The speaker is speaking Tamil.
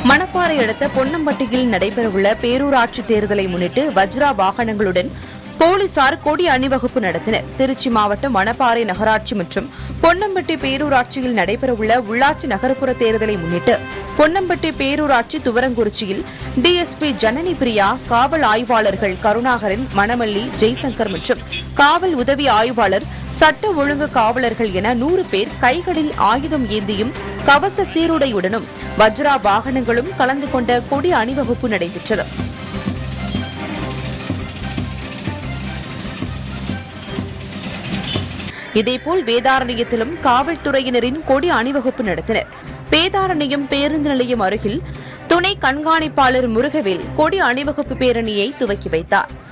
மணப்பாறை அடுத்த பொன்னம்பட்டியில் நடைபெறவுள்ள பேரூராட்சி தேர்தலை முன்னிட்டு வஜ்ரா வாகனங்களுடன் போலீசார் கொடி அணிவகுப்பு நடத்தினர் திருச்சி மாவட்டம் மணப்பாறை நகராட்சி மற்றும் பொன்னம்பட்டி பேரூராட்சியில் நடைபெறவுள்ள உள்ளாட்சி நகர்ப்புற தேர்தலை முன்னிட்டு பொன்னம்பட்டி பேரூராட்சி துவரங்குறிச்சியில் டிஎஸ்பி ஜனனி பிரியா காவல் ஆய்வாளர்கள் கருணாகரன் மணமல்லி ஜெய்சங்கர் மற்றும் காவல் உதவி ஆய்வாளர் சட்ட ஒழுங்கு காவலர்கள் என நூறு பேர் கைகளில் ஆயுதம் ஏந்தியும் கவச சீருடையுடனும் வஜ்ரா வாகனங்களும் கலந்து கொண்ட கொடி அணிவகுப்பு நடைபெற்றது இதேபோல் வேதாரண்யத்திலும் காவல்துறையினரின் கொடி அணிவகுப்பு நடத்தினர் வேதாரண்யம் பேருந்து நிலையம் அருகில் துணை கண்காணிப்பாளர் முருகவேல் கொடி அணிவகுப்பு பேரணியை துவக்கி வைத்தார்